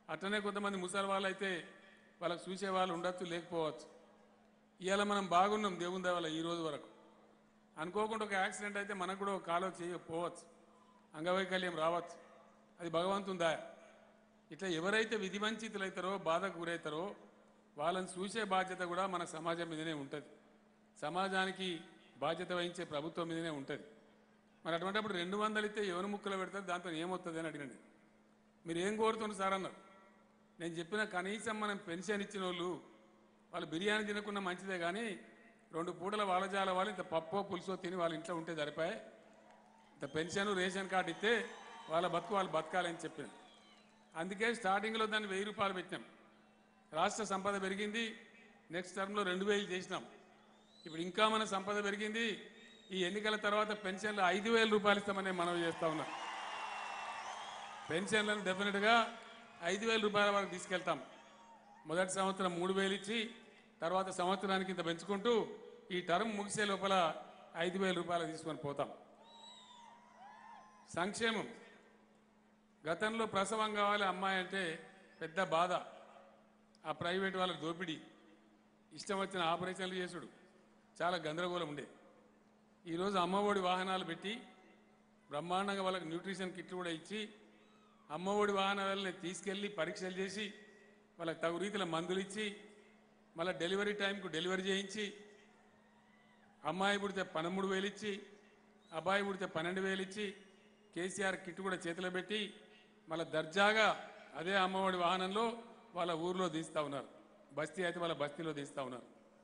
అట్లనే కొంతమంది ముసలి వాళ్ళు అయితే వాళ్ళకి చూసే వాళ్ళు ఉండొచ్చు లేకపోవచ్చు ఇవాళ మనం బాగున్నాం దేవుని దేవాల ఈ రోజు వరకు అనుకోకుండా ఒక యాక్సిడెంట్ అయితే మనకు కూడా ఒక కాలో చేయకపోవచ్చు అంగవైకల్యం రావచ్చు అది భగవంతుని దయ ఇట్లా ఎవరైతే విధి వంచితులైతారో బాధకు గురవుతారో వాళ్ళని చూసే బాధ్యత కూడా మన సమాజం మీదనే ఉంటుంది సమాజానికి బాధ్యత వహించే ప్రభుత్వం మీదనే ఉంటుంది మరి అటువంటిప్పుడు రెండు వందలు ఇస్తే ఎవరి ముక్కలు పెడతారు దాంతో ఏమవుతుంది అని అడిగినండి మీరు ఏం కోరుతున్నారు సార్ అన్నారు నేను చెప్పిన కనీసం మనం పెన్షన్ ఇచ్చిన వాళ్ళు వాళ్ళు బిర్యానీ తినకుండా మంచిదే కానీ రెండు పూటల వాళ్ళజాల వాళ్ళు ఇంత పప్పో పులుసో తిని వాళ్ళ ఇంట్లో ఉంటే సరిపోయి ఇంత పెన్షన్ రేషన్ కార్డు ఇస్తే వాళ్ళ బతుకు వాళ్ళు బతకాలని చెప్పిన అందుకే స్టార్టింగ్లో దాన్ని వెయ్యి రూపాయలు పెట్టినాం రాష్ట్ర సంపద పెరిగింది నెక్స్ట్ టర్మ్లో రెండు వేలు చేసినాం ఇప్పుడు ఇంకా మన సంపద పెరిగింది ఈ ఎన్నికల తర్వాత పెన్షన్లు ఐదు వేల రూపాయలు ఇస్తామని మనవి చేస్తా ఉన్నా పెన్షన్లను డెఫినెట్గా ఐదు వేల రూపాయల వరకు తీసుకెళ్తాం మొదటి సంవత్సరం మూడు వేలు ఇచ్చి తర్వాత సంవత్సరానికి ఇంత పెంచుకుంటూ ఈ టర్మ్ ముగిసే లోపల ఐదు వేల రూపాయలు తీసుకొని పోతాం సంక్షేమం గతంలో ప్రసవం కావాలి అమ్మాయి అంటే పెద్ద బాధ ఆ ప్రైవేట్ వాళ్ళ దోపిడీ ఇష్టం వచ్చిన ఆపరేషన్లు చేసుడు చాలా గందరగోళం ఉండే ఈరోజు అమ్మఒడి వాహనాలు పెట్టి బ్రహ్మాండంగా వాళ్ళకి న్యూట్రిషన్ కిట్లు కూడా ఇచ్చి అమ్మఒడి వాహనాలని తీసుకెళ్ళి పరీక్షలు చేసి వాళ్ళకి తగు రీతిలో మందులు ఇచ్చి మళ్ళీ డెలివరీ టైంకు డెలివరీ చేయించి అమ్మాయి పుడితే పదమూడు వేలు ఇచ్చి అబ్బాయి పుడితే పన్నెండు వేలు ఇచ్చి కేసీఆర్ కిట్ కూడా చేతిలో పెట్టి మళ్ళీ దర్జాగా అదే అమ్మఒడి వాహనంలో వాళ్ళ ఊర్లో తీస్తూ ఉన్నారు బస్తీ అయితే వాళ్ళ బస్తీలో తీస్తూ ఉన్నారు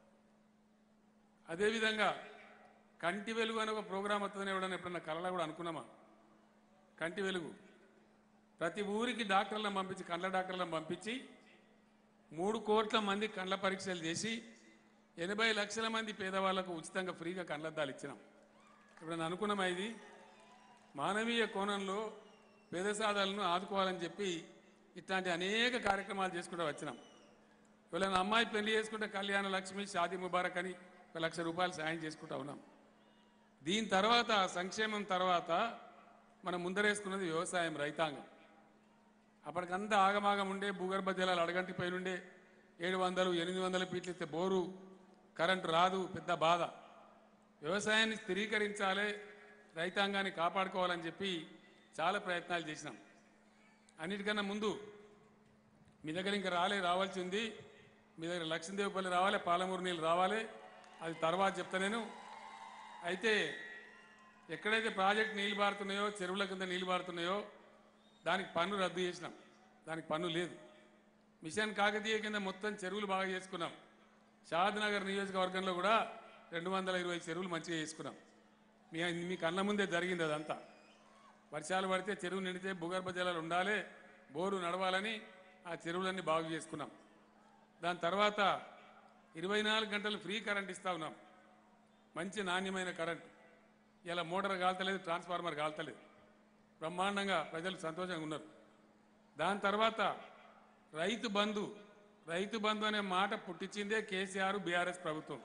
అదేవిధంగా కంటి వెలుగు అనే ఒక ప్రోగ్రాం వస్తుందని ఎవడన్నా ఎప్పుడన్నా కళలో కూడా అనుకున్నామా కంటి వెలుగు ప్రతి ఊరికి డాక్టర్లను పంపించి కండ్ల డాక్టర్లను పంపించి మూడు కోట్ల మంది కండ్ల పరీక్షలు చేసి ఎనభై లక్షల మంది పేదవాళ్లకు ఉచితంగా ఫ్రీగా కండ్లద్దాలు ఇచ్చినాం ఇప్పుడు అనుకున్నామా ఇది మానవీయ కోణంలో పేద సాధాలను ఆదుకోవాలని చెప్పి ఇట్లాంటి అనేక కార్యక్రమాలు చేసుకుంటూ వచ్చినాం వీళ్ళని అమ్మాయి పెళ్లి చేసుకుంటే కళ్యాణ లక్ష్మి షాదీ ముబారక్ అని ఒక లక్ష రూపాయలు సాయం చేసుకుంటా ఉన్నాం దీని తర్వాత సంక్షేమం తర్వాత మనం ముందరేసుకున్నది వ్యవసాయం రైతాంగం అప్పటికంతా ఆగమాగం ఉండే భూగర్భ జలాలు అడగంటి పైన ఉండే ఏడు వందలు ఎనిమిది వందల ఫీట్లు ఇస్తే బోరు కరెంటు రాదు పెద్ద బాధ వ్యవసాయాన్ని స్థిరీకరించాలి రైతాంగాన్ని కాపాడుకోవాలని చెప్పి చాలా ప్రయత్నాలు చేసినాం అన్నిటికన్నా ముందు మీ దగ్గర ఇంకా రాలే రావాల్సి ఉంది మీ దగ్గర లక్ష్మీదేవిపల్లి రావాలి పాలమూరు నీళ్ళు రావాలి అది తర్వాత చెప్తా నేను అయితే ఎక్కడైతే ప్రాజెక్ట్ నీళ్ళు పారుతున్నాయో చెరువుల కింద నీళ్ళు పారుతున్నాయో దానికి పన్ను రద్దు చేసినాం దానికి పన్ను లేదు మిషన్ కాకతీయ కింద మొత్తం చెరువులు బాగా చేసుకున్నాం షాద్ నగర్ నియోజకవర్గంలో కూడా రెండు వందల ఇరవై చెరువులు మంచిగా చేసుకున్నాం మీ మీ కళ్ళ ముందే జరిగింది అదంతా వర్షాలు పడితే చెరువు నిండితే భూగర్భ జలాలు ఉండాలి బోరు నడవాలని ఆ చెరువులన్నీ బాగు చేసుకున్నాం దాని తర్వాత ఇరవై నాలుగు గంటలు ఫ్రీ కరెంట్ ఇస్తా ఉన్నాం మంచి నాణ్యమైన కరెంట్ ఇలా మోటార్ కాల్తలేదు ట్రాన్స్ఫార్మర్ కాల్తలేదు బ్రహ్మాండంగా ప్రజలు సంతోషంగా ఉన్నారు దాని తర్వాత రైతు బంధు రైతు బంధు అనే మాట పుట్టించిందే కేసీఆర్ బీఆర్ఎస్ ప్రభుత్వం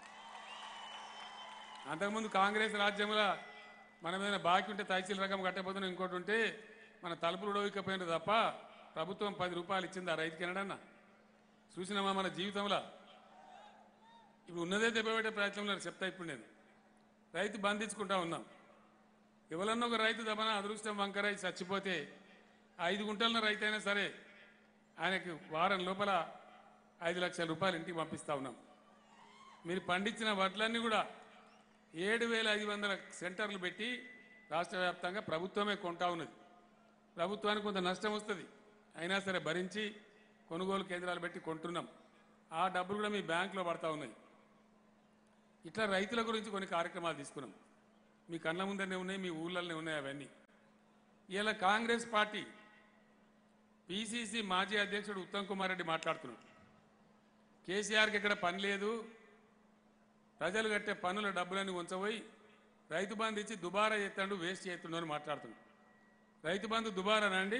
అంతకుముందు కాంగ్రెస్ రాజ్యంలో మనం ఏదైనా బాకీ ఉంటే తహసీల్ రకం కట్టకపోతున్నా ఇంకోటి ఉంటే మన తలుపులు ఉడవికపోయినారు తప్ప ప్రభుత్వం పది రూపాయలు ఇచ్చింది ఆ రైతుకి ఎనడన్నా చూసినామా మన జీవితంలో ఇప్పుడు ఉన్నదే దెబ్బపెట్టే ప్రయత్నంలో చెప్తా ఇప్పుడు నేను రైతు బంధించుకుంటా ఉన్నాం ఎవరన్నా ఒక రైతు దమన అదృష్టం వంకరై చచ్చిపోతే ఐదు గుంటల రైతు అయినా సరే ఆయనకి వారం లోపల ఐదు లక్షల రూపాయలు ఇంటికి పంపిస్తా ఉన్నాం మీరు పండించిన వడ్లన్నీ కూడా ఏడు వేల ఐదు వందల సెంటర్లు పెట్టి రాష్ట్ర వ్యాప్తంగా ప్రభుత్వమే కొంటా ఉన్నది ప్రభుత్వానికి కొంత నష్టం వస్తుంది అయినా సరే భరించి కొనుగోలు కేంద్రాలు పెట్టి కొంటున్నాం ఆ డబ్బులు కూడా మీ బ్యాంకులో పడతా ఉన్నాయి ఇట్లా రైతుల గురించి కొన్ని కార్యక్రమాలు తీసుకున్నాం మీ కళ్ళ ముందరనే ఉన్నాయి మీ ఊళ్ళలోనే ఉన్నాయి అవన్నీ ఇలా కాంగ్రెస్ పార్టీ పిసిసి మాజీ అధ్యక్షుడు ఉత్తమ్ కుమార్ రెడ్డి మాట్లాడుతున్నాడు కేసీఆర్కి ఇక్కడ పని లేదు ప్రజలు కట్టే పన్నుల డబ్బులన్నీ ఉంచబోయి రైతు బంధు ఇచ్చి దుబారా చేస్తాడు వేస్ట్ చేస్తుండో అని మాట్లాడుతున్నాడు రైతు బంధు దుబారానా అండి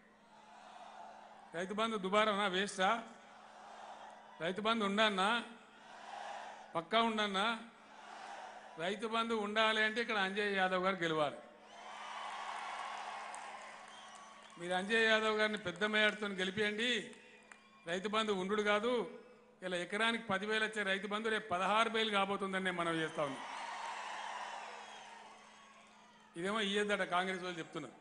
రైతు బంధు దుబారానా వేస్టా రైతు బంధు ఉండన్నా పక్కా ఉండన్నా రైతు బంధు ఉండాలి అంటే ఇక్కడ అంజయ్ యాదవ్ గారు గెలవాలి మీరు అంజయ్ యాదవ్ గారిని పెద్ద మేయర్తో గెలిపియండి రైతు బంధు ఉండు కాదు ఇలా ఎకరానికి పదివేలు వచ్చే రైతు బంధు రేపు పదహారు వేలు కాబోతుందని నేను మనం చేస్తా ఉన్నాం ఇదేమో ఇయ్యద్దట కాంగ్రెస్ వాళ్ళు చెప్తున్నారు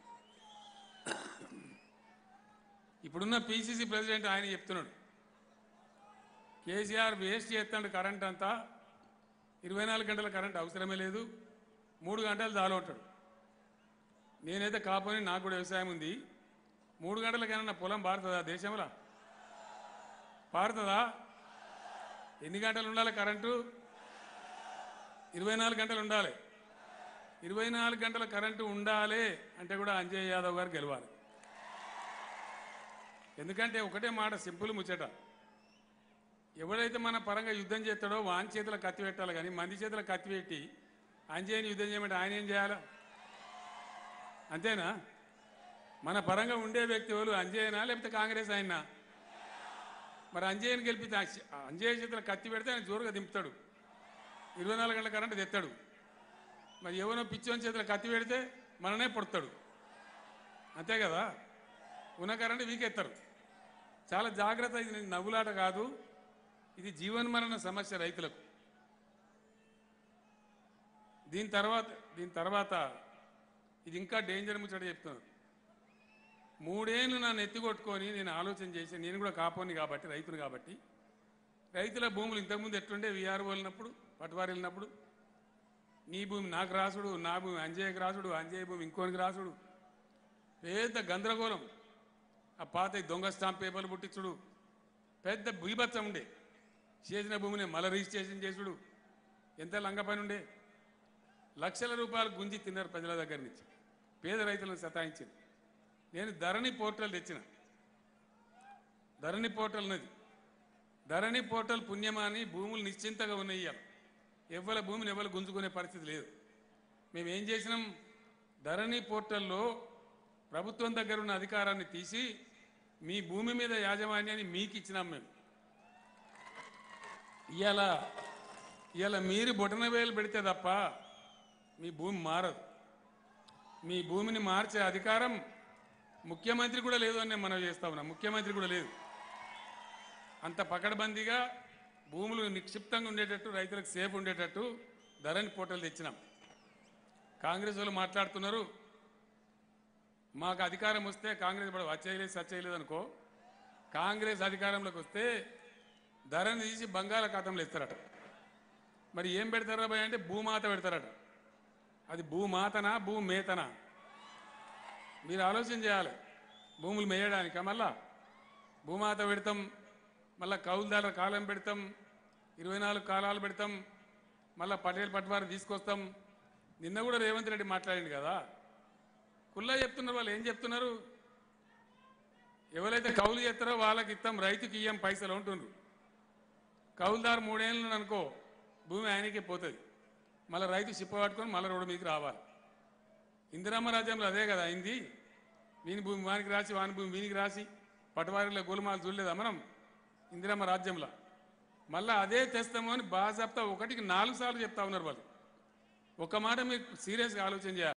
ఇప్పుడున్న పిసిసి ప్రెసిడెంట్ ఆయన చెప్తున్నాడు కేసీఆర్ వేస్ట్ చేస్తాడు కరెంట్ అంతా ఇరవై నాలుగు గంటల కరెంట్ అవసరమే లేదు మూడు గంటలు చాలు ఉంటాడు నేనైతే కాపోని నాకు కూడా వ్యవసాయం ఉంది మూడు గంటలకైనా నా పొలం పారుతుందా దేశంలో పారుతుందా ఎన్ని గంటలు ఉండాలి కరెంటు ఇరవై నాలుగు గంటలు ఉండాలి ఇరవై నాలుగు గంటల కరెంటు ఉండాలి అంటే కూడా అంజయ్ యాదవ్ గారు గెలవాలి ఎందుకంటే ఒకటే మాట సింపుల్ ముచ్చట ఎవడైతే మన పరంగా యుద్ధం చేస్తాడో వాని చేతుల కత్తి పెట్టాలి కానీ మంది చేతుల కత్తి పెట్టి అంజయ్యని యుద్ధం చేయమంటే ఆయన ఏం చేయాలా అంతేనా మన పరంగా ఉండే వ్యక్తి ఎవరు అంజయ్యనా లేకపోతే కాంగ్రెస్ ఆయనా మరి అంజయ్యని గెలిపితే ఆ అంజయ్య చేతుల కత్తి పెడితే ఆయన జోరుగా దింపుతాడు ఇరవై నాలుగు గంటల కరెంటు తెస్తాడు మరి ఎవరో పిచ్చోని చేతుల కత్తి పెడితే మననే పొడతాడు అంతే కదా ఉన్న కరెంటు వీకెత్తారు చాలా జాగ్రత్త ఇది నేను నవ్వులాట కాదు ఇది జీవన్మరణ సమస్య రైతులకు దీని తర్వాత దీని తర్వాత ఇది ఇంకా డేంజర్ ముచ్చట చెప్తున్నాను మూడేళ్ళు నన్ను ఎత్తికొట్టుకొని నేను ఆలోచన చేసి నేను కూడా కాపోని కాబట్టి రైతును కాబట్టి రైతుల భూములు ఇంతకుముందు ఎట్లుండే విఆర్ఓ వెళ్ళినప్పుడు పట్టువారు వెళ్ళినప్పుడు నీ భూమి నాకు రాసుడు నా భూమి అంజయ్యకి రాసుడు అంజయ్య భూమి ఇంకోనికి రాసుడు పెద్ద గందరగోళం ఆ పాత ఈ దొంగ స్టాంప్ పేపర్లు పుట్టించుడు పెద్ద బీభత్సం ఉండే చేసిన భూమిని మళ్ళీ రిజిస్ట్రేషన్ చేసుడు ఎంత లంగ పని ఉండే లక్షల రూపాయలు గుంజి తిన్నారు ప్రజల దగ్గర నుంచి పేద రైతులను సతాయించింది నేను ధరణి పోర్టల్ తెచ్చిన ధరణి పోర్టల్ ఉన్నది ధరణి పోర్టల్ పుణ్యమాని భూములు నిశ్చింతగా ఉన్నాయి ఇవాళ ఎవరి భూమిని ఎవరు గుంజుకునే పరిస్థితి లేదు మేము ఏం చేసినాం ధరణి పోర్టల్లో ప్రభుత్వం దగ్గర ఉన్న అధికారాన్ని తీసి మీ భూమి మీద యాజమాన్యాన్ని మీకు ఇచ్చినాం మేము ఇవాళ ఇవాళ మీరు బొటన వేలు పెడితే తప్ప మీ భూమి మారదు మీ భూమిని మార్చే అధికారం ముఖ్యమంత్రి కూడా లేదు అని నేను మనం చేస్తా ఉన్నా ముఖ్యమంత్రి కూడా లేదు అంత పకడ్బందీగా భూములు నిక్షిప్తంగా ఉండేటట్టు రైతులకు సేఫ్ ఉండేటట్టు ధరణి పోటలు తెచ్చినాం కాంగ్రెస్ వాళ్ళు మాట్లాడుతున్నారు మాకు అధికారం వస్తే కాంగ్రెస్ ఇప్పుడు వచ్చేయలేదు సచ్చేయలేదు అనుకో కాంగ్రెస్ అధికారంలోకి వస్తే ధరని తీసి బంగాళాఖాతంలో ఇస్తారట మరి ఏం పెడతారా భయ అంటే భూమాత పెడతారట అది భూమాతనా భూమేతనా మీరు ఆలోచన చేయాలి భూములు మేయడానిక మళ్ళా భూమాత పెడతాం మళ్ళా కౌలుదారుల కాలం పెడతాం ఇరవై నాలుగు కాలాలు పెడతాం మళ్ళా పటేల్ పట్వారు తీసుకొస్తాం నిన్న కూడా రేవంత్ రెడ్డి మాట్లాడింది కదా కుల్లా చెప్తున్నారు వాళ్ళు ఏం చెప్తున్నారు ఎవరైతే కౌలు చేస్తారో వాళ్ళకి ఇస్తాం రైతుకి ఇయ్యం పైసలు ఉంటుండ్రు కౌలుదారు మూడేళ్ళు అనుకో భూమి ఆయనకే పోతుంది మళ్ళీ రైతు చిప్ప పట్టుకొని మళ్ళీ రోడ్డు మీదకి రావాలి ఇందిరమ్మ రాజ్యంలో అదే కదా అయింది వీని భూమి వానికి రాసి వాని భూమి వీనికి రాసి పటవారిలో గోలుమాలు చూడలేదా మనం ఇందిరమ్మ రాజ్యంలో మళ్ళీ అదే తెస్తాము అని బాగా చెప్తా ఒకటికి నాలుగు సార్లు చెప్తా ఉన్నారు వాళ్ళు ఒక మాట మీరు సీరియస్గా ఆలోచన చేయాలి